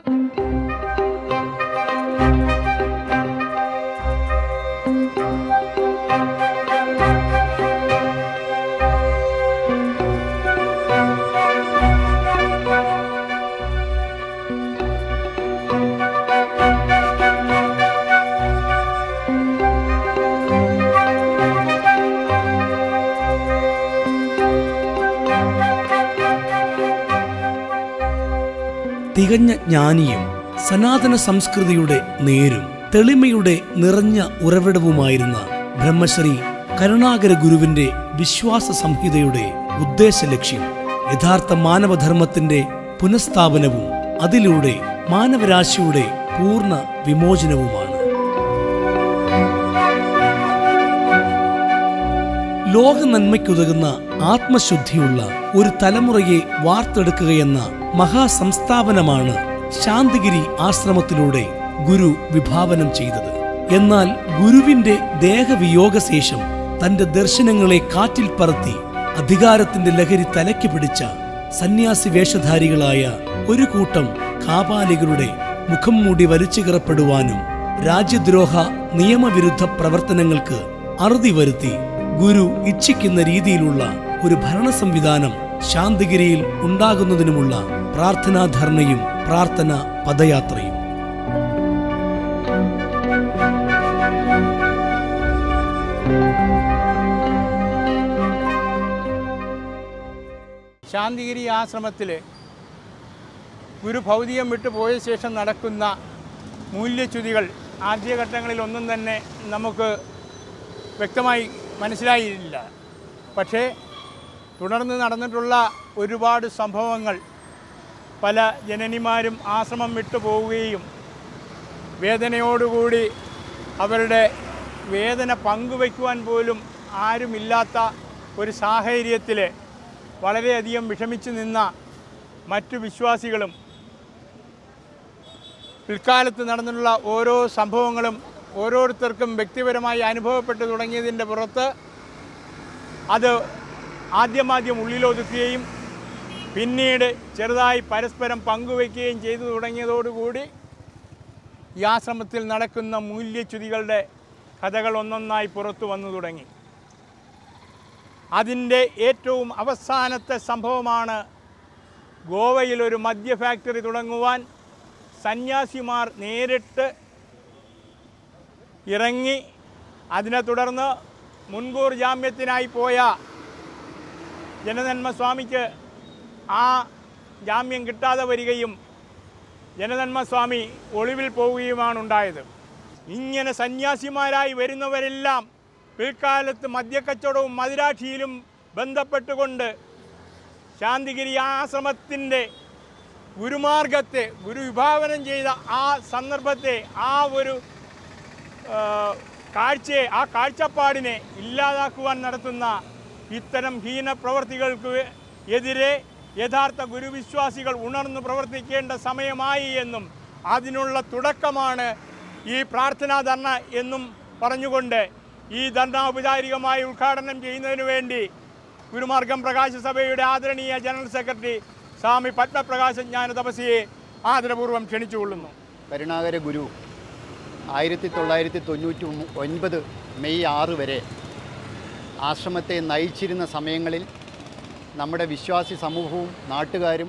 തികഞ്ഞ ജ്ഞാനിയും സനാതന സംസ്കൃതിയുടെ നേരും തെളിമയുടെ നിറഞ്ഞ ഉറവിടവുമായിരുന്ന ബ്രഹ്മശ്രീ കരുണാകര ഗുരുവിന്റെ വിശ്വാസ സംഹിതയുടെ ഉദ്ദേശ ലക്ഷ്യം യഥാർത്ഥ മാനവധർമ്മത്തിന്റെ പുനഃസ്ഥാപനവും അതിലൂടെ മാനവരാശിയുടെ പൂർണ്ണ വിമോചനവുമാണ് ലോക നന്മയ്ക്കുതകുന്ന ആത്മശുദ്ധിയുള്ള ഒരു തലമുറയെ വാർത്തെടുക്കുകയെന്ന മഹാസംസ്ഥാപനമാണ് ശാന്തിഗിരി ആശ്രമത്തിലൂടെ ഗുരു വിഭാവനം ചെയ്തത് എന്നാൽ ഗുരുവിന്റെ ദേഹവിയോഗശേഷം തന്റെ ദർശനങ്ങളെ കാറ്റിൽ പറത്തി അധികാരത്തിന്റെ ലഹരി തലയ്ക്ക് പിടിച്ച സന്യാസി വേഷധാരികളായ ഒരു കൂട്ടം കാപാലികരുടെ മുഖം മൂടി വലിച്ചു കീറപ്പെടുവാനും രാജ്യദ്രോഹ നിയമവിരുദ്ധ പ്രവർത്തനങ്ങൾക്ക് അറുതി വരുത്തി ഗുരു ഇച്ഛിക്കുന്ന രീതിയിലുള്ള ഒരു ഭരണ സംവിധാനം ശാന്തിഗിരിയിൽ ഉണ്ടാകുന്നതിനുമുള്ള പ്രാർത്ഥനാധർണയും പ്രാർത്ഥന പദയാത്രയും ശാന്തിഗിരി ആശ്രമത്തിൽ ഗുരു ഭൗതികം വിട്ടു പോയ ശേഷം നടക്കുന്ന മൂല്യച്യുതികൾ ആദ്യഘട്ടങ്ങളിൽ ഒന്നും തന്നെ നമുക്ക് വ്യക്തമായി മനസ്സിലായില്ല പക്ഷേ തുടർന്ന് നടന്നിട്ടുള്ള ഒരുപാട് സംഭവങ്ങൾ പല ജനനിമാരും ആശ്രമം വിട്ടു പോവുകയും വേദനയോടുകൂടി അവരുടെ വേദന പങ്കുവയ്ക്കുവാൻ പോലും ആരുമില്ലാത്ത ഒരു സാഹചര്യത്തിൽ വളരെയധികം വിഷമിച്ചു നിന്ന മറ്റു വിശ്വാസികളും പിൽക്കാലത്ത് നടന്നിട്ടുള്ള ഓരോ സംഭവങ്ങളും ഓരോരുത്തർക്കും വ്യക്തിപരമായി അനുഭവപ്പെട്ടു തുടങ്ങിയതിൻ്റെ പുറത്ത് അത് ആദ്യമാദ്യം ഉള്ളിലൊതുക്കുകയും പിന്നീട് ചെറുതായി പരസ്പരം പങ്കുവയ്ക്കുകയും ചെയ്തു തുടങ്ങിയതോടുകൂടി ഈ ആശ്രമത്തിൽ നടക്കുന്ന മൂല്യച്യുതികളുടെ കഥകൾ ഒന്നൊന്നായി പുറത്തു വന്നു തുടങ്ങി അതിൻ്റെ ഏറ്റവും അവസാനത്തെ സംഭവമാണ് ഗോവയിൽ ഒരു മദ്യ ഫാക്ടറി തുടങ്ങുവാൻ സന്യാസിമാർ നേരിട്ട് ഇറങ്ങി അതിനെ തുടർന്ന് മുൻകൂർ ജാമ്യത്തിനായി പോയ ജനനന്മ സ്വാമിക്ക് ആ ജാമ്യം കിട്ടാതെ വരികയും ജനനന്മ സ്വാമി ഒളിവിൽ പോവുകയുമാണ് ഉണ്ടായത് ഇങ്ങനെ സന്യാസിമാരായി വരുന്നവരെല്ലാം പിൽക്കാലത്ത് മദ്യക്കച്ചവടവും മദിരാക്ഷിയിലും ബന്ധപ്പെട്ടുകൊണ്ട് ശാന്തിഗിരി ആശ്രമത്തിൻ്റെ ഗുരുമാർഗത്തെ ഗുരു വിഭാവനം ചെയ്ത ആ സന്ദർഭത്തെ ആ ഒരു ആ, കാഴ്ചയെ ആ കാഴ്ചപ്പാടിനെ ഇല്ലാതാക്കുവാൻ നടത്തുന്ന ഇത്തരം ഹീന പ്രവർത്തികൾക്ക് എതിരെ യഥാർത്ഥ ഗുരുവിശ്വാസികൾ ഉണർന്നു പ്രവർത്തിക്കേണ്ട സമയമായി എന്നും അതിനുള്ള തുടക്കമാണ് ഈ പ്രാർത്ഥനാ ധർണ എന്നും പറഞ്ഞുകൊണ്ട് ഈ ധർണ ഔപചാരികമായി ഉദ്ഘാടനം ചെയ്യുന്നതിന് വേണ്ടി ഗുരുമാർഗം പ്രകാശ സഭയുടെ ആദരണീയ ജനറൽ സെക്രട്ടറി സ്വാമി പത്മപ്രകാശ ജ്ഞാന തപസിയെ ആദരപൂർവ്വം ക്ഷണിച്ചുകൊള്ളുന്നു കരുണാകര ഗുരു ആയിരത്തി തൊള്ളായിരത്തി തൊണ്ണൂറ്റി ഒൻപത് മെയ് ആറ് വരെ ആശ്രമത്തെ നയിച്ചിരുന്ന സമയങ്ങളിൽ നമ്മുടെ വിശ്വാസി സമൂഹവും നാട്ടുകാരും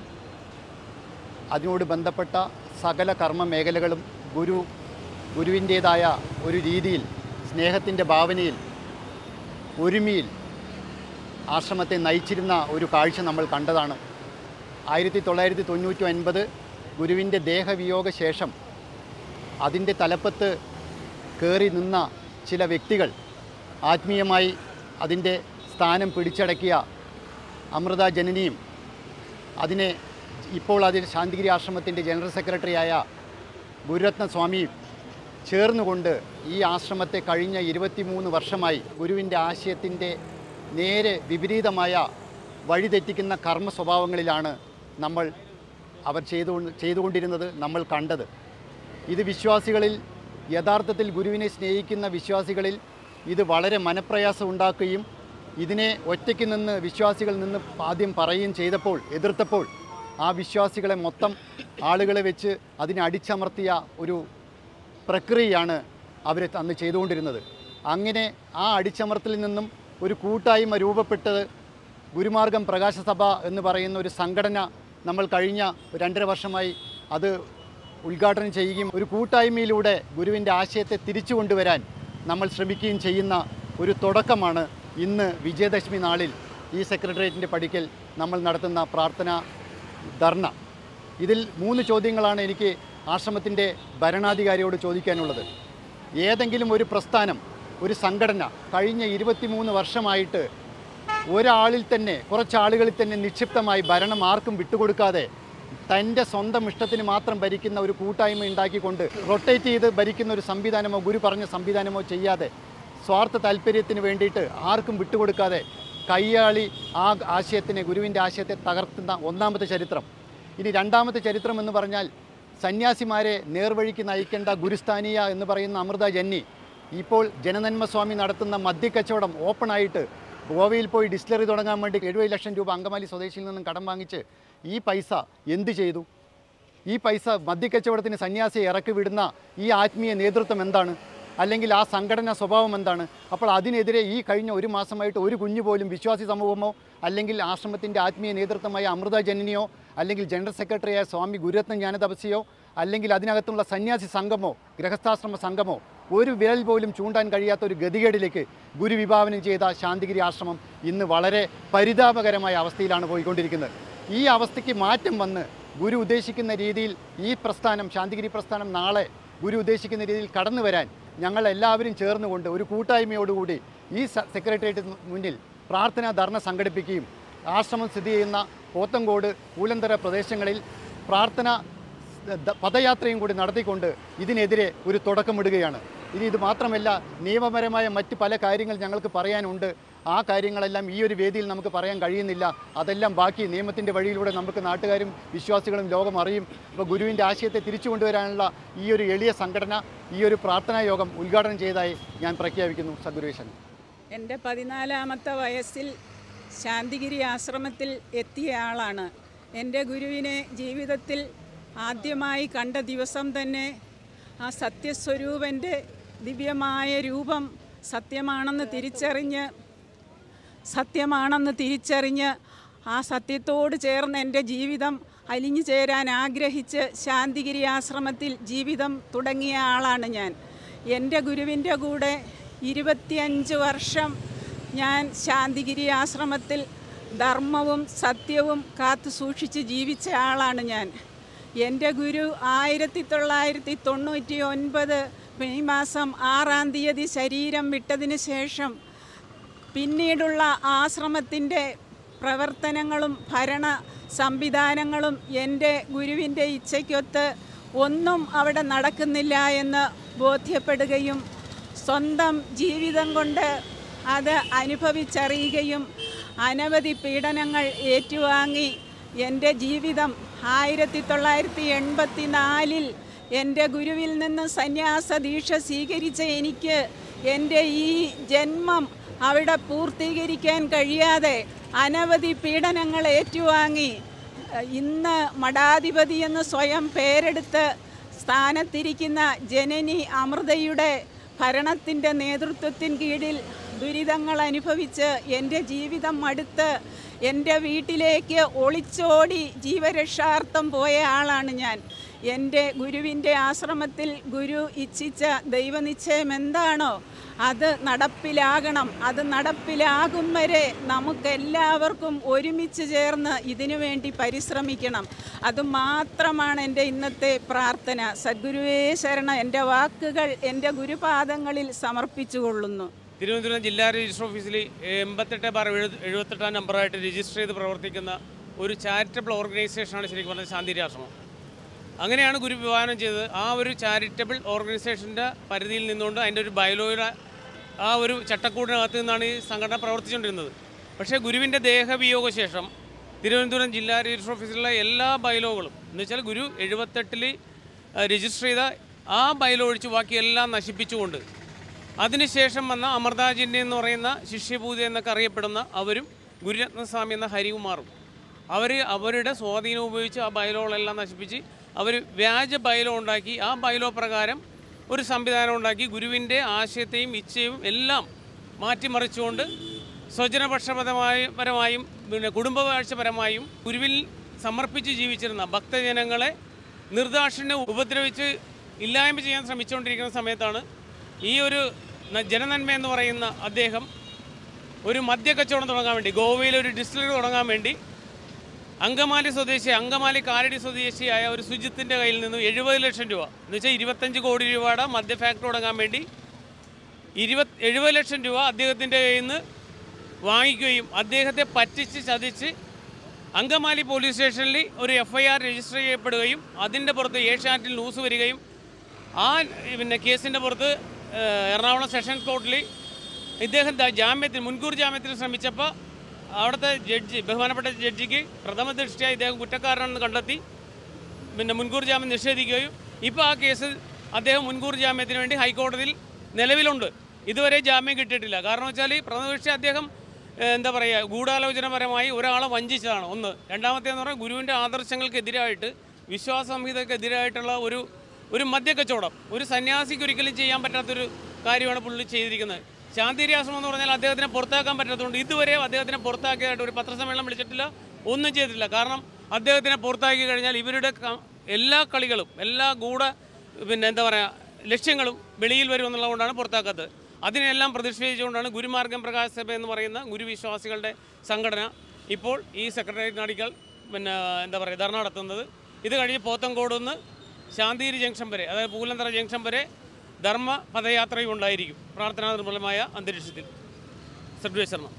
അതിനോട് ബന്ധപ്പെട്ട സകല കർമ്മ മേഖലകളും ഗുരു ഗുരുവിൻ്റേതായ ഒരു രീതിയിൽ സ്നേഹത്തിൻ്റെ ഭാവനയിൽ ഒരുമിയിൽ ആശ്രമത്തെ നയിച്ചിരുന്ന ഒരു കാഴ്ച നമ്മൾ കണ്ടതാണ് ആയിരത്തി തൊള്ളായിരത്തി തൊണ്ണൂറ്റി ഒൻപത് ഗുരുവിൻ്റെ ദേഹവിയോഗ ശേഷം അതിൻ്റെ തലപ്പത്ത് കയറി നിന്ന ചില വ്യക്തികൾ ആത്മീയമായി അതിൻ്റെ സ്ഥാനം പിടിച്ചടക്കിയ അമൃത ജനനിയും അതിനെ ഇപ്പോൾ അതിൽ ശാന്തിഗിരി ആശ്രമത്തിൻ്റെ ജനറൽ സെക്രട്ടറിയായ ഗുരുരത്ന സ്വാമിയും ചേർന്നുകൊണ്ട് ഈ ആശ്രമത്തെ കഴിഞ്ഞ ഇരുപത്തിമൂന്ന് വർഷമായി ഗുരുവിൻ്റെ ആശയത്തിൻ്റെ നേരെ വിപരീതമായ വഴിതെറ്റിക്കുന്ന കർമ്മ സ്വഭാവങ്ങളിലാണ് നമ്മൾ അവർ ചെയ്തു ചെയ്തുകൊണ്ടിരുന്നത് നമ്മൾ കണ്ടത് ഇത് വിശ്വാസികളിൽ യഥാർത്ഥത്തിൽ ഗുരുവിനെ സ്നേഹിക്കുന്ന വിശ്വാസികളിൽ ഇത് വളരെ മനപ്രയാസം ഉണ്ടാക്കുകയും ഇതിനെ ഒറ്റയ്ക്ക് നിന്ന് വിശ്വാസികൾ നിന്ന് ആദ്യം പറയുകയും ചെയ്തപ്പോൾ എതിർത്തപ്പോൾ ആ വിശ്വാസികളെ മൊത്തം ആളുകളെ വെച്ച് അതിനെ അടിച്ചമർത്തിയ ഒരു പ്രക്രിയയാണ് അവർ അന്ന് ചെയ്തുകൊണ്ടിരുന്നത് അങ്ങനെ ആ അടിച്ചമർത്തലിൽ നിന്നും ഒരു കൂട്ടായ്മ രൂപപ്പെട്ടത് ഗുരുമാർഗം പ്രകാശസഭ എന്ന് പറയുന്ന ഒരു സംഘടന നമ്മൾ കഴിഞ്ഞ രണ്ടര വർഷമായി അത് ഉദ്ഘാടനം ചെയ്യുകയും ഒരു കൂട്ടായ്മയിലൂടെ ഗുരുവിൻ്റെ ആശയത്തെ തിരിച്ചു കൊണ്ടുവരാൻ നമ്മൾ ശ്രമിക്കുകയും ചെയ്യുന്ന ഒരു തുടക്കമാണ് ഇന്ന് വിജയദശമി നാളിൽ ഈ സെക്രട്ടേറിയറ്റിൻ്റെ പടിക്കൽ നമ്മൾ നടത്തുന്ന പ്രാർത്ഥന ധർണ ഇതിൽ മൂന്ന് ചോദ്യങ്ങളാണ് എനിക്ക് ആശ്രമത്തിൻ്റെ ഭരണാധികാരിയോട് ചോദിക്കാനുള്ളത് ഏതെങ്കിലും ഒരു പ്രസ്ഥാനം ഒരു സംഘടന കഴിഞ്ഞ ഇരുപത്തിമൂന്ന് വർഷമായിട്ട് ഒരാളിൽ തന്നെ കുറച്ച് ആളുകളിൽ തന്നെ നിക്ഷിപ്തമായി ഭരണം ആർക്കും വിട്ടുകൊടുക്കാതെ തൻ്റെ സ്വന്തം ഇഷ്ടത്തിന് മാത്രം ഭരിക്കുന്ന ഒരു കൂട്ടായ്മ ഉണ്ടാക്കിക്കൊണ്ട് റൊട്ടേറ്റ് ചെയ്ത് ഭരിക്കുന്ന ഒരു സംവിധാനമോ ഗുരു പറഞ്ഞ സംവിധാനമോ ചെയ്യാതെ സ്വാർത്ഥ താല്പര്യത്തിന് വേണ്ടിയിട്ട് ആർക്കും വിട്ടുകൊടുക്കാതെ കയ്യാളി ആ ആശയത്തിനെ ഗുരുവിൻ്റെ ആശയത്തെ തകർത്തുന്ന ഒന്നാമത്തെ ചരിത്രം ഇനി രണ്ടാമത്തെ ചരിത്രം എന്ന് പറഞ്ഞാൽ സന്യാസിമാരെ നേർവഴിക്ക് നയിക്കേണ്ട ഗുരുസ്ഥാനീയ എന്ന് പറയുന്ന അമൃത ജന്നി ഇപ്പോൾ ജനനന്മ സ്വാമി നടത്തുന്ന മദ്യക്കച്ചവടം ഓപ്പണായിട്ട് ഗോവയിൽ പോയി ഡിസ്റ്റിലറി തുടങ്ങാൻ വേണ്ടി എഴുപത് ലക്ഷം രൂപ അങ്കമാലി സ്വദേശിയിൽ നിന്നും കടം വാങ്ങിച്ച് ഈ പൈസ എന്ത് ചെയ്തു ഈ പൈസ മദ്യക്കച്ചവടത്തിന് സന്യാസിയെ ഇറക്കി വിടുന്ന ഈ ആത്മീയ നേതൃത്വം എന്താണ് അല്ലെങ്കിൽ ആ സംഘടനാ സ്വഭാവം എന്താണ് അപ്പോൾ അതിനെതിരെ ഈ കഴിഞ്ഞ ഒരു മാസമായിട്ട് ഒരു കുഞ്ഞു പോലും വിശ്വാസി സമൂഹമോ അല്ലെങ്കിൽ ആശ്രമത്തിൻ്റെ ആത്മീയ നേതൃത്വമായ അമൃത ജനനിയോ അല്ലെങ്കിൽ ജനറൽ സെക്രട്ടറിയായ സ്വാമി ഗുരുരത്ന ജ്ഞാനതപസ്യയോ അല്ലെങ്കിൽ അതിനകത്തുള്ള സന്യാസി സംഘമോ ഗൃഹസ്ഥാശ്രമ സംഘമോ ഒരു വിരൽ പോലും ചൂണ്ടാൻ കഴിയാത്ത ഒരു ഗതികേടിലേക്ക് ഗുരു വിഭാവനം ചെയ്ത ശാന്തിഗിരി ആശ്രമം ഇന്ന് വളരെ പരിതാപകരമായ അവസ്ഥയിലാണ് പോയിക്കൊണ്ടിരിക്കുന്നത് ഈ അവസ്ഥയ്ക്ക് മാറ്റം വന്ന് ഗുരു ഉദ്ദേശിക്കുന്ന രീതിയിൽ ഈ പ്രസ്ഥാനം ശാന്തിഗിരി പ്രസ്ഥാനം നാളെ ഗുരു ഉദ്ദേശിക്കുന്ന രീതിയിൽ കടന്നു വരാൻ ഞങ്ങൾ എല്ലാവരും ചേർന്നുകൊണ്ട് ഒരു കൂട്ടായ്മയോടുകൂടി ഈ സ- സെക്രട്ടേറിയറ്റ് മുന്നിൽ പ്രാർത്ഥനാ ധർണ സംഘടിപ്പിക്കുകയും ആശ്രമം സ്ഥിതി ചെയ്യുന്ന പോത്തങ്കോട് പൂലന്തര പ്രദേശങ്ങളിൽ പ്രാർത്ഥന ദ- പദയാത്രയും കൂടി നടത്തിക്കൊണ്ട് ഇതിനെതിരെ ഒരു തുടക്കമിടുകയാണ് ഇനി ഇത് മാത്രമല്ല നിയമപരമായ മറ്റ് പല കാര്യങ്ങൾ ഞങ്ങൾക്ക് പറയാനുണ്ട് ആ കാര്യങ്ങളെല്ലാം ഈ ഒരു വേദിയിൽ നമുക്ക് പറയാൻ കഴിയുന്നില്ല അതെല്ലാം ബാക്കി നിയമത്തിൻ്റെ വഴിയിലൂടെ നമുക്ക് നാട്ടുകാരും വിശ്വാസികളും ലോകം അറിയും ഇപ്പോൾ ഗുരുവിൻ്റെ ആശയത്തെ തിരിച്ചു കൊണ്ടുവരാനുള്ള ഈ ഒരു എളിയ സംഘടന ഈ ഒരു പ്രാർത്ഥനാ യോഗം ഉദ്ഘാടനം ചെയ്തതായി ഞാൻ പ്രഖ്യാപിക്കുന്നു സഗുരുവേശൻ എൻ്റെ പതിനാലാമത്തെ വയസ്സിൽ ശാന്തിഗിരി ആശ്രമത്തിൽ എത്തിയ ആളാണ് എൻ്റെ ഗുരുവിനെ ജീവിതത്തിൽ ആദ്യമായി കണ്ട ദിവസം തന്നെ ആ സത്യസ്വരൂപൻ്റെ ദിവ്യമായ രൂപം സത്യമാണെന്ന് തിരിച്ചറിഞ്ഞ് സത്യമാണെന്ന് തിരിച്ചറിഞ്ഞ് ആ സത്യത്തോട് ചേർന്ന് എൻ്റെ ജീവിതം അലിഞ്ഞു ചേരാൻ ആഗ്രഹിച്ച് ശാന്തിഗിരി ആശ്രമത്തിൽ ജീവിതം തുടങ്ങിയ ആളാണ് ഞാൻ എൻ്റെ ഗുരുവിൻ്റെ കൂടെ ഇരുപത്തിയഞ്ച് വർഷം ഞാൻ ശാന്തിഗിരി ആശ്രമത്തിൽ ധർമ്മവും സത്യവും കാത്തു സൂക്ഷിച്ച് ജീവിച്ച ആളാണ് ഞാൻ എൻ്റെ ഗുരു ആയിരത്തി തൊള്ളായിരത്തി തൊണ്ണൂറ്റി ഒൻപത് മെയ് മാസം ആറാം തീയതി ശരീരം വിട്ടതിന് ശേഷം പിന്നീടുള്ള ആശ്രമത്തിൻ്റെ പ്രവർത്തനങ്ങളും ഭരണ സംവിധാനങ്ങളും എൻ്റെ ഗുരുവിൻ്റെ ഇച്ഛയ്ക്കൊത്ത് ഒന്നും അവിടെ നടക്കുന്നില്ല എന്ന് ബോധ്യപ്പെടുകയും സ്വന്തം ജീവിതം കൊണ്ട് അത് അനുഭവിച്ചറിയുകയും അനവധി പീഡനങ്ങൾ ഏറ്റുവാങ്ങി എൻ്റെ ജീവിതം ആയിരത്തി തൊള്ളായിരത്തി എൺപത്തി നാലിൽ എൻ്റെ ഗുരുവിൽ നിന്ന് സന്യാസ ദീക്ഷ സ്വീകരിച്ച എനിക്ക് എൻ്റെ ഈ ജന്മം അവിടെ പൂർത്തീകരിക്കാൻ കഴിയാതെ അനവധി പീഡനങ്ങൾ ഏറ്റുവാങ്ങി ഏഹ് ഇന്ന് മഠാധിപതി എന്ന് സ്വയം പേരെടുത്ത് സ്ഥാനത്തിരിക്കുന്ന ജനനി അമൃതയുടെ ഭരണത്തിൻ്റെ നേതൃത്വത്തിന് കീഴിൽ ദുരിതങ്ങൾ അനുഭവിച്ച് എൻ്റെ ജീവിതം മടുത്ത് എൻ്റെ വീട്ടിലേക്ക് ഒളിച്ചോടി ജീവരക്ഷാർത്ഥം പോയ ആളാണ് ഞാൻ എൻ്റെ ഗുരുവിൻ്റെ ആശ്രമത്തിൽ ഗുരു ഇച്ഛിച്ച ദൈവനിശ്ചയം എന്താണോ അത് നടപ്പിലാകണം അത് നടപ്പിലാകും വരെ നമുക്കെല്ലാവർക്കും ഒരുമിച്ച് ചേർന്ന് ഇതിനു വേണ്ടി പരിശ്രമിക്കണം അത് മാത്രമാണ് എൻ്റെ ഇന്നത്തെ പ്രാർത്ഥന സദ്ഗുരുവേ ശരണം എൻ്റെ വാക്കുകൾ എൻ്റെ ഗുരുപാദങ്ങളിൽ സമർപ്പിച്ചുകൊള്ളുന്നു തിരുവനന്തപുരം ജില്ലാ രജിസ്റ്റർ ഓഫീസിൽ എൺപത്തെട്ട് ബാർ എഴുപത് എഴുപത്തെട്ടാം നമ്പറായിട്ട് രജിസ്റ്റർ ചെയ്ത് പ്രവർത്തിക്കുന്ന ഒരു ചാരിറ്റബിൾ ഓർഗനൈസേഷനാണ് ശരിക്കും പറഞ്ഞാൽ ശാന്തിരാശ്രമം അങ്ങനെയാണ് ഗുരു വിവാഹനം ചെയ്തത് ആ ഒരു ചാരിറ്റബിൾ ഓർഗനൈസേഷൻ്റെ പരിധിയിൽ നിന്നുകൊണ്ട് അതിൻ്റെ ഒരു ബയലോയുടെ ആ ഒരു ചട്ടക്കൂടിനകത്ത് നിന്നാണ് ഈ സംഘടന പ്രവർത്തിച്ചുകൊണ്ടിരുന്നത് പക്ഷേ ഗുരുവിൻ്റെ ദേഹവിയോഗ ശേഷം തിരുവനന്തപുരം ജില്ലാ രജിസ്റ്റർ ഓഫീസിലുള്ള എല്ലാ ബയലോകളും എന്ന് വെച്ചാൽ ഗുരു എഴുപത്തെട്ടിൽ രജിസ്റ്റർ ചെയ്ത ആ ബയലോ ഒഴിച്ച് ബാക്കിയെല്ലാം നശിപ്പിച്ചുകൊണ്ട് അതിനുശേഷം വന്ന അമൃതാജിൻ്റെ എന്ന് പറയുന്ന ശിഷ്യഭൂതി എന്നൊക്കെ അറിയപ്പെടുന്ന അവരും ഗുരുരത്നസ്വാമി എന്ന ഹരികുമാറും അവർ അവരുടെ സ്വാധീനം ഉപയോഗിച്ച് ആ ബൈലോകളെല്ലാം നശിപ്പിച്ച് അവർ വ്യാജ ബൈലോ ഉണ്ടാക്കി ആ ബൈലോ പ്രകാരം ഒരു സംവിധാനം ഉണ്ടാക്കി ഗുരുവിൻ്റെ ആശയത്തെയും ഇച്ഛയും എല്ലാം മാറ്റിമറിച്ചുകൊണ്ട് സ്വജനപക്ഷപരമായ പരമായും പിന്നെ കുടുംബവാഴ്ചപരമായും ഗുരുവിൽ സമർപ്പിച്ച് ജീവിച്ചിരുന്ന ഭക്തജനങ്ങളെ നിർദാക്ഷിണ്യം ഉപദ്രവിച്ച് ഇല്ലായ്മ ചെയ്യാൻ ശ്രമിച്ചുകൊണ്ടിരിക്കുന്ന സമയത്താണ് ഈ ഒരു ന- ജനനന്മ എന്ന് പറയുന്ന അദ്ദേഹം ഒരു മദ്യക്കച്ചവടം തുടങ്ങാൻ വേണ്ടി ഗോവയിൽ ഒരു ഡിസ്റ്റിലറി തുടങ്ങാൻ വേണ്ടി അങ്കമാലി സ്വദേശി അങ്കമാലി കാലടി സ്വദേശിയായ ഒരു സുജിത്തിൻ്റെ കയ്യിൽ നിന്നും എഴുപത് ലക്ഷം രൂപ എന്ന് വെച്ചാൽ ഇരുപത്തഞ്ച് കോടി രൂപയുടെ മദ്യ ഫാക്ടറി തുടങ്ങാൻ വേണ്ടി ഇരുപത് എഴുപത് ലക്ഷം രൂപ അദ്ദേഹത്തിൻ്റെ കയ്യിൽ നിന്ന് വാങ്ങിക്കുകയും അദ്ദേഹത്തെ പറ്റിച്ച് ചതിച്ച് അങ്കമാലി പോലീസ് സ്റ്റേഷനിൽ ഒരു എഫ് ഐ ആർ രജിസ്റ്റർ ചെയ്യപ്പെടുകയും അതിൻ്റെ പുറത്ത് ഏഷ്യാനെറ്റിൽ ന്യൂസ് വരികയും ആ പിന്നെ കേസിൻ്റെ പുറത്ത് ഏഹ്, എറണാകുളം സെഷൻസ് കോർട്ടിൽ ഇദ്ദേഹം ദാ ജാമ്യത്തിന് മുൻകൂർ ജാമ്യത്തിന് ശ്രമിച്ചപ്പോൾ അവിടുത്തെ ജഡ്ജി ബഹുമാനപ്പെട്ട ജഡ്ജിക്ക് പ്രഥമ ദൃഷ്ടിയ ഇദ്ദേഹം കുറ്റക്കാരനാണെന്ന് കണ്ടെത്തി പിന്നെ മുൻകൂർ ജാമ്യം നിഷേധിക്കുകയും ഇപ്പോൾ ആ കേസ് അദ്ദേഹം മുൻകൂർ ജാമ്യത്തിന് വേണ്ടി ഹൈക്കോടതിയിൽ നിലവിലുണ്ട് ഇതുവരെ ജാമ്യം കിട്ടിയിട്ടില്ല കാരണം വെച്ചാൽ പ്രഥമ ദൃഷ്ടി അദ്ദേഹം ഏഹ്, എന്താ പറയുക ഗൂഢാലോചനപരമായി ഒരാളെ വഞ്ചിച്ചതാണ് ഒന്ന് രണ്ടാമത്തേന്ന് പറഞ്ഞാൽ ഗുരുവിൻ്റെ ആദർശങ്ങൾക്കെതിരായിട്ട് വിശ്വാസ സംഹിതക്കെതിരായിട്ടുള്ള ഒരു ഒരു മദ്യക്കച്ചവടം ഒരു സന്യാസിക്ക് ഒരിക്കലും ചെയ്യാൻ പറ്റാത്തൊരു കാര്യമാണ് പുള്ളി ചെയ്തിരിക്കുന്നത് ശാന്തിരിയാശ്രമം എന്ന് പറഞ്ഞാൽ അദ്ദേഹത്തിനെ പുറത്താക്കാൻ പറ്റാത്തതുകൊണ്ട് ഇതുവരെ അദ്ദേഹത്തിനെ പുറത്താക്കിയതായിട്ട് ഒരു പത്രസമ്മേളനം വിളിച്ചിട്ടില്ല ഒന്നും ചെയ്തിട്ടില്ല കാരണം അദ്ദേഹത്തിനെ പുറത്താക്കി കഴിഞ്ഞാൽ ഇവരുടെ ക- എല്ലാ കളികളും എല്ലാ ഗൂഢ പിന്നെ എന്താ പറയുക ലക്ഷ്യങ്ങളും വെളിയിൽ വരുമെന്നുള്ളതുകൊണ്ടാണ് പുറത്താക്കാത്തത് അതിനെല്ലാം പ്രതിഷേധിച്ചുകൊണ്ടാണ് ഗുരുമാർഗം പ്രകാശ സഭ എന്ന് പറയുന്ന ഗുരുവിശ്വാസികളുടെ സംഘടന ഇപ്പോൾ ഈ സെക്രട്ടേറിയറ്റ് നാടിക്കൽ പിന്നെ എന്താ പറയുക ധർണ നടത്തുന്നത് ഇത് കഴിഞ്ഞ് പോത്തങ്കോട് നിന്ന് ശാന്തിഗിരി ജംഗ്ഷൻ വരെ അതായത് പൂലന്തറ ജംഗ്ഷൻ വരെ ധർമ്മ പദയാത്രയും ഉണ്ടായിരിക്കും പ്രാർത്ഥനാ നിർമ്മലമായ അന്തരീക്ഷത്തിൽ സർവേശ്വരണം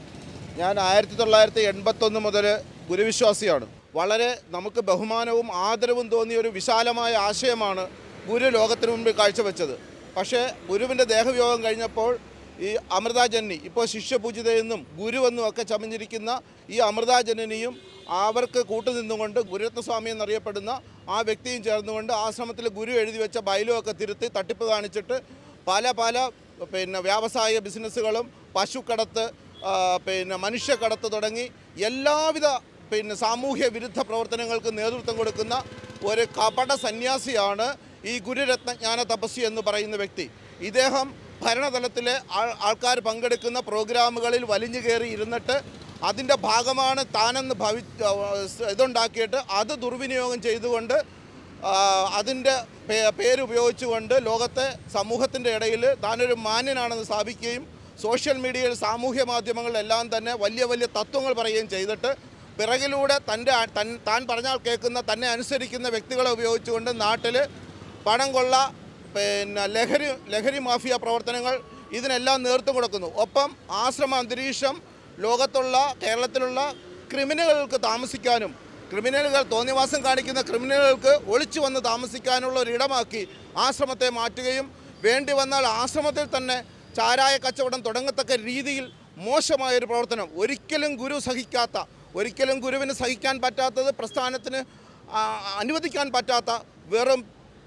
ഞാൻ ആയിരത്തി തൊള്ളായിരത്തി എൺപത്തൊന്ന് മുതൽ ഗുരുവിശ്വാസിയാണ് വളരെ നമുക്ക് ബഹുമാനവും ആദരവും തോന്നിയ ഒരു വിശാലമായ ആശയമാണ് ഗുരു ലോകത്തിന് മുമ്പിൽ കാഴ്ചവെച്ചത് പക്ഷേ ഗുരുവിൻ്റെ ദേഹവിയോഗം കഴിഞ്ഞപ്പോൾ ഈ അമൃതാജന്നി ഇപ്പോൾ ശിഷ്യപൂജിതയെന്നും ഗുരുവെന്നും ഒക്കെ ചമഞ്ഞിരിക്കുന്ന ഈ അമൃതാജനനിയും അവർക്ക് കൂട്ടുനിന്നുകൊണ്ട് ഗുരുരത്നസ്വാമി എന്നറിയപ്പെടുന്ന ആ വ്യക്തിയും ചേർന്നുകൊണ്ട് ആശ്രമത്തിൽ ഗുരു എഴുതി വെച്ച ബൈലോ ഒക്കെ തിരുത്തി തട്ടിപ്പ് കാണിച്ചിട്ട് പല പല പിന്നെ വ്യാവസായിക ബിസിനസ്സുകളും പശുക്കടത്ത് ആ, പിന്നെ മനുഷ്യക്കടത്ത് തുടങ്ങി എല്ലാവിധ പിന്നെ സാമൂഹ്യ വിരുദ്ധ പ്രവർത്തനങ്ങൾക്ക് നേതൃത്വം കൊടുക്കുന്ന ഒരു കപട സന്യാസിയാണ് ഈ ഗുരുരത്നജ്ഞാന തപസ്വി എന്ന് പറയുന്ന വ്യക്തി ഇദ്ദേഹം ഭരണതലത്തിലെ ആൾ- ആൾക്കാർ പങ്കെടുക്കുന്ന പ്രോഗ്രാമുകളിൽ വലിഞ്ഞു കയറി ഇരുന്നിട്ട് അതിൻ്റെ ഭാഗമാണ് താനെന്ന് ഭവി ഇതുണ്ടാക്കിയിട്ട് അത് ദുർവിനിയോഗം ചെയ്തുകൊണ്ട് ആ, അതിൻ്റെ പേ- പേരുപയോഗിച്ചുകൊണ്ട് ലോകത്തെ സമൂഹത്തിൻ്റെ ഇടയിൽ താനൊരു മാന്യനാണെന്ന് സ്ഥാപിക്കുകയും സോഷ്യൽ മീഡിയയിൽ സാമൂഹ്യ മാധ്യമങ്ങളിലെല്ലാം തന്നെ വലിയ വലിയ തത്വങ്ങൾ പറയുകയും ചെയ്തിട്ട് പിറകിലൂടെ തൻ്റെ ആ- തൻ താൻ പറഞ്ഞാൽ കേൾക്കുന്ന തന്നെ അനുസരിക്കുന്ന വ്യക്തികളെ ഉപയോഗിച്ചുകൊണ്ട് നാട്ടിൽ പണം കൊള്ള പിന്നെ ലഹരി ലഹരി മാഫിയ പ്രവർത്തനങ്ങൾ ഇതിനെല്ലാം നേതൃത്വം കൊടുക്കുന്നു ഒപ്പം ആശ്രമ അന്തരീക്ഷം ലോകത്തുള്ള കേരളത്തിലുള്ള ക്രിമിനലുകൾക്ക് താമസിക്കാനും ക്രിമിനലുകൾ തോന്നിവാസം കാണിക്കുന്ന ക്രിമിനലുകൾക്ക് ഒളിച്ചു വന്ന് താമസിക്കാനുള്ള ഒരു ഇടമാക്കി ആശ്രമത്തെ മാറ്റുകയും വേണ്ടി വന്നാൽ ആശ്രമത്തിൽ തന്നെ ചാരായ കച്ചവടം തുടങ്ങത്തക്ക രീതിയിൽ മോശമായൊരു പ്രവർത്തനം ഒരിക്കലും ഗുരു സഹിക്കാത്ത ഒരിക്കലും ഗുരുവിന് സഹിക്കാൻ പറ്റാത്തത് പ്രസ്ഥാനത്തിന് ആ, അനുവദിക്കാൻ പറ്റാത്ത വെറും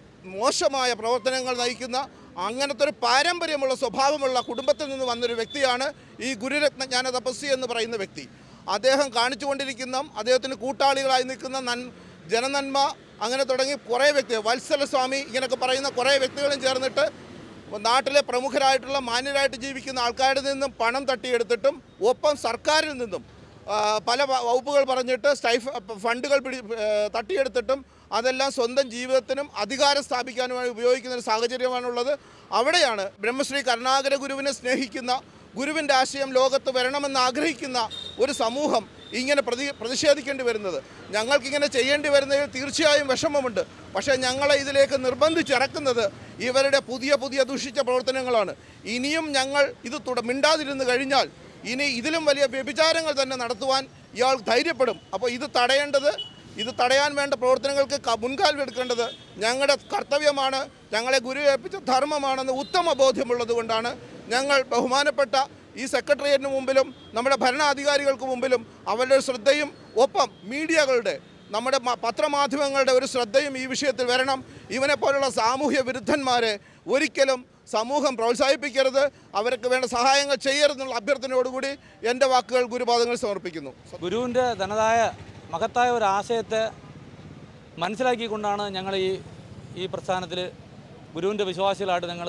മോശമായ പ്രവർത്തനങ്ങൾ നയിക്കുന്ന അങ്ങനത്തെ ഒരു പാരമ്പര്യമുള്ള സ്വഭാവമുള്ള കുടുംബത്തിൽ നിന്ന് വന്നൊരു വ്യക്തിയാണ് ഈ ഗുരുരത്നജ്ഞാന തപസ്വി എന്ന് പറയുന്ന വ്യക്തി അദ്ദേഹം കാണിച്ചുകൊണ്ടിരിക്കുന്ന അദ്ദേഹത്തിന് കൂട്ടാളികളായി നിൽക്കുന്ന നൻ ജനനന്മ അങ്ങനെ തുടങ്ങി കുറേ വ്യക്തികൾ വത്സലസ്വാമി ഇങ്ങനെയൊക്കെ പറയുന്ന കുറേ വ്യക്തികളും ചേർന്നിട്ട് നാട്ടിലെ പ്രമുഖരായിട്ടുള്ള മാന്യരായിട്ട് ജീവിക്കുന്ന ആൾക്കാരിൽ നിന്നും പണം തട്ടിയെടുത്തിട്ടും ഒപ്പം സർക്കാരിൽ നിന്നും ആ, പല വ- വകുപ്പുകൾ പറഞ്ഞിട്ട് സ്റ്റൈഫ് ഫണ്ടുകൾ പിടി ഏ, തട്ടിയെടുത്തിട്ടും അതെല്ലാം സ്വന്തം ജീവിതത്തിനും അധികാരം സ്ഥാപിക്കാനുമായി ഉപയോഗിക്കുന്ന ഒരു സാഹചര്യമാണുള്ളത് അവിടെയാണ് ബ്രഹ്മശ്രീ കരുണാകര ഗുരുവിനെ സ്നേഹിക്കുന്ന ഗുരുവിൻ്റെ ആശയം ലോകത്ത് വരണമെന്ന് ആഗ്രഹിക്കുന്ന ഒരു സമൂഹം ഇങ്ങനെ പ്രതി പ്രതിഷേധിക്കേണ്ടി വരുന്നത് ഞങ്ങൾക്കിങ്ങനെ ചെയ്യേണ്ടി വരുന്നതിൽ തീർച്ചയായും വിഷമമുണ്ട് പക്ഷേ ഞങ്ങളെ ഇതിലേക്ക് നിർബന്ധിച്ചിറക്കുന്നത് ഇവരുടെ പുതിയ പുതിയ ദുഷിച്ച പ്രവർത്തനങ്ങളാണ് ഇനിയും ഞങ്ങൾ ഇത് തുട മിണ്ടാതിരുന്ന് കഴിഞ്ഞാൽ ഇനി ഇതിലും വലിയ വ്യഭിചാരങ്ങൾ തന്നെ നടത്തുവാൻ ഇയാൾ ധൈര്യപ്പെടും അപ്പോൾ ഇത് തടയേണ്ടത് ഇത് തടയാൻ വേണ്ട പ്രവർത്തനങ്ങൾക്ക് ക- മുൻകാൽ എടുക്കേണ്ടത് ഞങ്ങളുടെ കർത്തവ്യമാണ് ഞങ്ങളെ ഗുരു ഏൽപ്പിച്ച ധർമ്മമാണെന്ന് ഉത്തമ ബോധ്യമുള്ളത് കൊണ്ടാണ് ഞങ്ങൾ ബഹുമാനപ്പെട്ട ഈ സെക്രട്ടേറിയറ്റിന് മുമ്പിലും നമ്മുടെ ഭരണാധികാരികൾക്ക് മുമ്പിലും അവരുടെ ശ്രദ്ധയും ഒപ്പം മീഡിയകളുടെ നമ്മുടെ മ- പത്രമാധ്യമങ്ങളുടെ ഒരു ശ്രദ്ധയും ഈ വിഷയത്തിൽ വരണം ഇവനെ പോലുള്ള സാമൂഹ്യ വിരുദ്ധന്മാരെ ഒരിക്കലും സമൂഹം പ്രോത്സാഹിപ്പിക്കരുത് അവർക്ക് വേണ്ട സഹായങ്ങൾ ചെയ്യരുതെന്നുള്ള അഭ്യർത്ഥനയോടുകൂടി എൻ്റെ വാക്കുകൾ ഗുരുപാദങ്ങൾ സമർപ്പിക്കുന്നു ഗുരുവിൻ്റെ തനതായ മഹത്തായ ഒരു ആശയത്തെ മനസ്സിലാക്കിക്കൊണ്ടാണ് ഞങ്ങൾ ഈ ഈ പ്രസ്ഥാനത്തിൽ ഗുരുവിൻ്റെ വിശ്വാസികളായിട്ട് ഞങ്ങൾ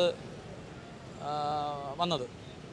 വന്നത്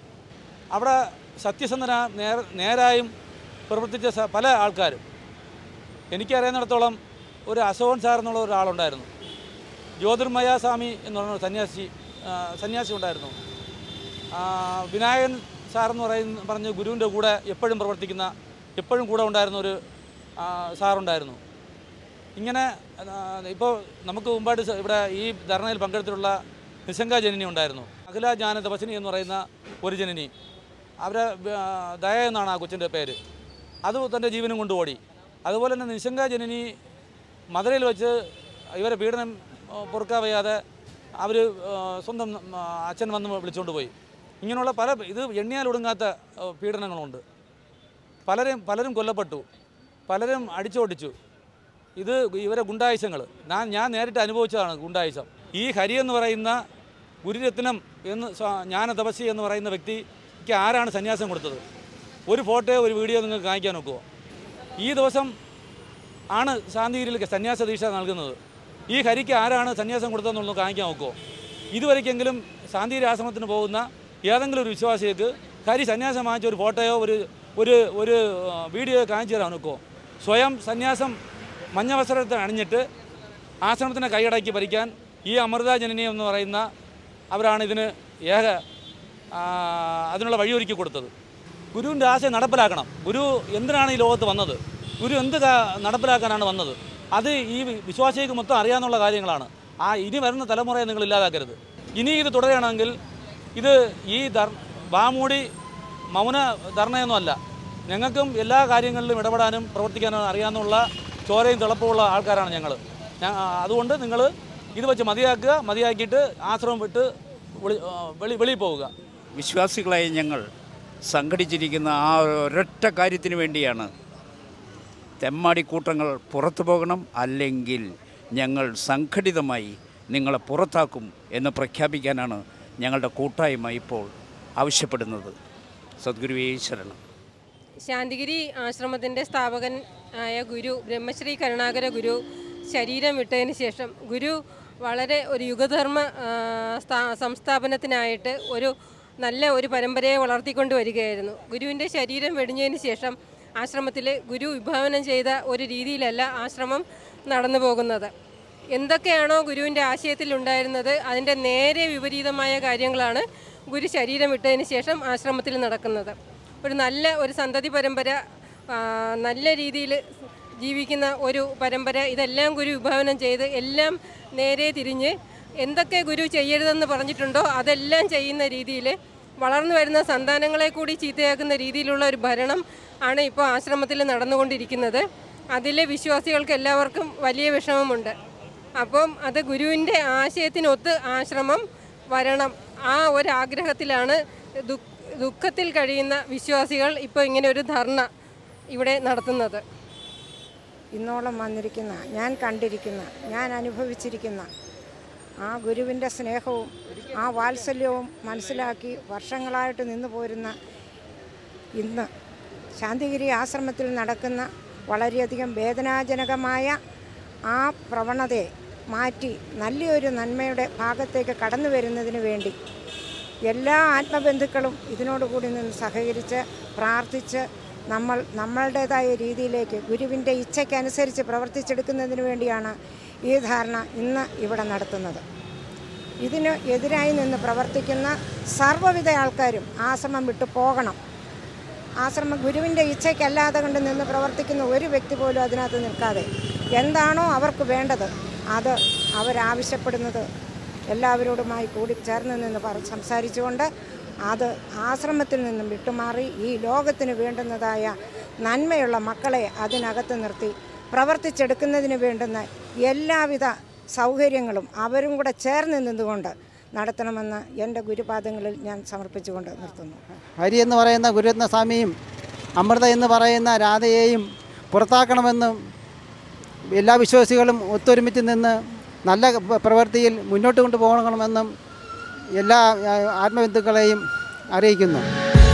അവിടെ സത്യസന്ധന നേർ നേരായും പ്രവർത്തിച്ച സ- പല ആൾക്കാരും എനിക്കറിയുന്നിടത്തോളം ഒരു അശോകൻ സാർ എന്നുള്ള ഒരാളുണ്ടായിരുന്നു ജ്യോതിർമയ സ്വാമി എന്ന് പറഞ്ഞ ഒരു സന്യാസി ആ, സന്യാസി ഉണ്ടായിരുന്നു ആ, വിനായകൻ സാർ എന്ന് പറയുന്ന പറഞ്ഞ് ഗുരുവിൻ്റെ കൂടെ എപ്പോഴും പ്രവർത്തിക്കുന്ന എപ്പോഴും കൂടെ ഉണ്ടായിരുന്ന ഒരു ആ, സാറുണ്ടായിരുന്നു ഇങ്ങനെ ഇപ്പോൾ നമുക്ക് മുമ്പായിട്ട് സ- ഇവിടെ ഈ ധർണയിൽ പങ്കെടുത്തിട്ടുള്ള നിശങ്ക ജനനി ഉണ്ടായിരുന്നു അഖില ജ്ഞാന തപസിനി എന്ന് പറയുന്ന ഒരു ജനനി അവരെ ആ, ദയ എന്നാണ് ആ കൊച്ചിൻ്റെ പേര് അത് തൻ്റെ ജീവനും കൊണ്ട് ഓടി അതുപോലെ തന്നെ നിശങ്ക ജനനി മധുരയിൽ വെച്ച് ഇവരെ പീഡനം ആ, പൊറുക്കാൻ വയ്യാതെ അവർ സ്വന്തം ആ, അച്ഛൻ വന്ന് വിളിച്ചുകൊണ്ട് പോയി ഇങ്ങനെയുള്ള പല ഇത് എണ്ണിയാൽ ഒടുങ്ങാത്ത ആ, പീഡനങ്ങളുണ്ട് പലരും പലരും കൊല്ലപ്പെട്ടു പലരും അടിച്ചോടിച്ചു ഇത് ഇവരെ ഗുണ്ടായുസങ്ങൾ ഞാൻ ഞാൻ നേരിട്ട് അനുഭവിച്ചതാണ് ഗുണ്ടായുസം ഈ ഹരി എന്ന് പറയുന്ന ഗുരുരത്നം എന്ന് സ്വ- ജ്ഞാന തപസ്യ എന്ന് പറയുന്ന വ്യക്തിക്ക് ആരാണ് സന്യാസം കൊടുത്തത് ഒരു ഫോട്ടോ ഒരു വീഡിയോ നിങ്ങൾക്ക് കാണിക്കാൻ നോക്കുമോ ഈ ദിവസം ആണ് ശാന്തിഗിരിയിലേക്ക് സന്യാസ ദീക്ഷ നൽകുന്നത് ഈ ഹരിക്ക് ആരാണ് സന്യാസം കൊടുത്തതെന്നുള്ളത് കാണിക്കാൻ നോക്കുമോ ഇതുവരെയ്ക്കെങ്കിലും ശാന്തിഗിരി ആശ്രമത്തിന് പോകുന്ന ഏതെങ്കിലും ഒരു വിശ്വാസിക്ക് ഹരി സന്യാസം വാങ്ങിച്ച ഒരു ഫോട്ടോയോ ഒരു ഒരു ഒരു ആ, വീഡിയോയോ കാണിച്ചു തരാൻ നോക്കുമോ സ്വയം സന്യാസം മഞ്ഞ വസ്ത്രത്തെ അണിഞ്ഞിട്ട് ആശ്രമത്തിനെ കൈയടക്കി ഭരിക്കാൻ ഈ അമൃത ജനനി എന്ന് പറയുന്ന അവരാണ് ഇതിന് ഏക ആ, അതിനുള്ള വഴിയൊരുക്കി കൊടുത്തത് ഗുരുവിൻ്റെ ആശയം നടപ്പിലാക്കണം ഗുരു എന്തിനാണ് ഈ ലോകത്ത് വന്നത് ഗുരു എന്ത് കാ- നടപ്പിലാക്കാനാണ് വന്നത് അത് ഈ വി- വിശ്വാസികൾക്ക് മൊത്തം അറിയാവുന്ന കാര്യങ്ങളാണ് ആ ഇനി വരുന്ന തലമുറയെ നിങ്ങൾ ഇല്ലാതാക്കരുത് ഇനി ഇത് തുടരുകയാണെങ്കിൽ ഇത് ഈ ധർ വാമൂടി മൗന ധർണയൊന്നുമല്ല ഞങ്ങൾക്കും എല്ലാ കാര്യങ്ങളിലും ഇടപെടാനും പ്രവർത്തിക്കാനും അറിയാവുന്ന ചോരയും തിളപ്പുമുള്ള ആൾക്കാരാണ് ഞങ്ങൾ അതുകൊണ്ട് നിങ്ങൾ ഇത് വെച്ച് മതിയാക്കുക മതിയാക്കിയിട്ട് ആശ്രമം വിട്ട് വെളി ആ, വെളി വെളിയിൽ പോവുക വിശ്വാസികളായ ഞങ്ങൾ സംഘടിച്ചിരിക്കുന്ന ആ ഒരൊറ്റ കാര്യത്തിന് വേണ്ടിയാണ് തെമ്മാടിക്കൂട്ടങ്ങൾ പുറത്തു പോകണം അല്ലെങ്കിൽ ഞങ്ങൾ സംഘടിതമായി നിങ്ങളെ പുറത്താക്കും എന്ന് പ്രഖ്യാപിക്കാനാണ് ഞങ്ങളുടെ കൂട്ടായ്മ ഇപ്പോൾ ആവശ്യപ്പെടുന്നത് സദ്ഗുരുവേ ശരണം ശാന്തിഗിരി ആശ്രമത്തിൻ്റെ സ്ഥാപകൻ ആയ ഗുരു ബ്രഹ്മശ്രീ കരുണാകര ഗുരു ശരീരം വിട്ടതിന് ശേഷം ഗുരു വളരെ ഒരു യുഗധർമ്മ ആ, സ്ഥാ- സംസ്ഥാപനത്തിനായിട്ട് ഒരു നല്ല ഒരു പരമ്പരയെ വളർത്തിക്കൊണ്ട് വരികയായിരുന്നു ഗുരുവിൻ്റെ ശരീരം വെടിഞ്ഞതിന് ശേഷം ആശ്രമത്തിൽ ഗുരു വിഭാവനം ചെയ്ത ഒരു രീതിയിലല്ല ആശ്രമം നടന്നു പോകുന്നത് എന്തൊക്കെയാണോ ഗുരുവിൻ്റെ ആശയത്തിൽ ഉണ്ടായിരുന്നത് അതിൻ്റെ നേരെ വിപരീതമായ കാര്യങ്ങളാണ് ഗുരു ശരീരം വിട്ടതിന് ശേഷം ആശ്രമത്തിൽ നടക്കുന്നത് ഒരു നല്ല ഒരു സന്തതി പരമ്പര ആ, നല്ല രീതിയിൽ ജീവിക്കുന്ന ഒരു പരമ്പര ഇതെല്ലാം ഗുരു വിഭാവനം ചെയ്ത് എല്ലാം നേരെ തിരിഞ്ഞ് എന്തൊക്കെ ഗുരു ചെയ്യരുതെന്ന് പറഞ്ഞിട്ടുണ്ടോ അതെല്ലാം ചെയ്യുന്ന രീതിയിൽ വളർന്നു വരുന്ന സന്താനങ്ങളെ കൂടി ചീത്തയാക്കുന്ന രീതിയിലുള്ള ഒരു ഭരണം ആണ് ഇപ്പോൾ ആശ്രമത്തിൽ നടന്നുകൊണ്ടിരിക്കുന്നത് അതിൽ വിശ്വാസികൾക്ക് എല്ലാവർക്കും വലിയ വിഷമമുണ്ട് അപ്പം അത് ഗുരുവിൻ്റെ ആശയത്തിനൊത്ത് ആശ്രമം വരണം ആ ഒരു ആഗ്രഹത്തിലാണ് ദുഃഖ ദുഃഖത്തിൽ കഴിയുന്ന വിശ്വാസികൾ ഇപ്പോൾ ഇങ്ങനെ ഒരു ധർണ ഇവിടെ നടത്തുന്നത് ഇന്നോളം വന്നിരിക്കുന്ന ഞാൻ കണ്ടിരിക്കുന്ന ഞാൻ അനുഭവിച്ചിരിക്കുന്ന ആ ഗുരുവിൻ്റെ സ്നേഹവും ആ വാത്സല്യവും മനസ്സിലാക്കി വർഷങ്ങളായിട്ട് നിന്നു പോരുന്ന ഇന്ന് ശാന്തിഗിരി ആശ്രമത്തിൽ നടക്കുന്ന വളരെയധികം വേദനാജനകമായ ആ പ്രവണതയെ മാറ്റി നല്ലൊരു നന്മയുടെ ഭാഗത്തേക്ക് കടന്നു വരുന്നതിന് വേണ്ടി എല്ലാ ആത്മബന്ധുക്കളും ഇതിനോടുകൂടി നിന്ന് സഹകരിച്ച് പ്രാർത്ഥിച്ച് നമ്മൾ നമ്മളുടേതായ രീതിയിലേക്ക് ഗുരുവിൻ്റെ ഇച്ഛയ്ക്കനുസരിച്ച് പ്രവർത്തിച്ചെടുക്കുന്നതിന് വേണ്ടിയാണ് ഈ ധാരണ ഇന്ന് ഇവിടെ നടത്തുന്നത് ഇതിന് എതിരായി നിന്ന് പ്രവർത്തിക്കുന്ന സർവ്വവിധ ആൾക്കാരും ആശ്രമം വിട്ടു പോകണം ആശ്രമം ഗുരുവിൻ്റെ ഇച്ഛയ്ക്കല്ലാതെ കൊണ്ട് നിന്ന് പ്രവർത്തിക്കുന്ന ഒരു വ്യക്തി പോലും അതിനകത്ത് നിൽക്കാതെ എന്താണോ അവർക്ക് വേണ്ടത് അത് അവരാവശ്യപ്പെടുന്നത് എല്ലാവരോടുമായി കൂടി ചേർന്ന് നിന്ന് പറ സംസാരിച്ചുകൊണ്ട് അത് ആശ്രമത്തിൽ നിന്നും വിട്ടുമാറി ഈ ലോകത്തിന് വേണ്ടുന്നതായ നന്മയുള്ള മക്കളെ അതിനകത്ത് നിർത്തി പ്രവർത്തിച്ചെടുക്കുന്നതിന് വേണ്ടുന്ന എല്ലാവിധ സൗകര്യങ്ങളും അവരും കൂടെ ചേർന്ന് നിന്നുകൊണ്ട് നടത്തണമെന്ന് എൻ്റെ ഗുരുപാദങ്ങളിൽ ഞാൻ സമർപ്പിച്ചുകൊണ്ട് നിർത്തുന്നു ഹരി എന്ന് പറയുന്ന ഗുരുരത്ന സ്വാമിയും അമൃത എന്ന് പറയുന്ന രാധയെയും പുറത്താക്കണമെന്നും എല്ലാ വിശ്വാസികളും ഒത്തൊരുമിച്ച് നിന്ന് നല്ല പ- പ്രവൃത്തിയിൽ മുന്നോട്ട് കൊണ്ടുപോകണമെന്നും എല്ലാ ആ, ആത്മബന്ധുക്കളെയും അറിയിക്കുന്നു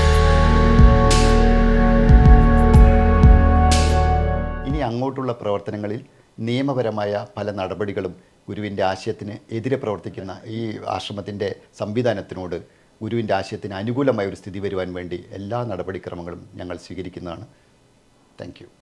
ഇനി അങ്ങോട്ടുള്ള പ്രവർത്തനങ്ങളിൽ നിയമപരമായ പല നടപടികളും ഗുരുവിൻ്റെ ആശയത്തിന് എതിരെ പ്രവർത്തിക്കുന്ന ഈ ആശ്രമത്തിൻ്റെ സംവിധാനത്തിനോട് ഗുരുവിൻ്റെ ആശയത്തിന് അനുകൂലമായ ഒരു സ്ഥിതി വരുവാൻ വേണ്ടി എല്ലാ നടപടിക്രമങ്ങളും ഞങ്ങൾ സ്വീകരിക്കുന്നതാണ് താങ്ക്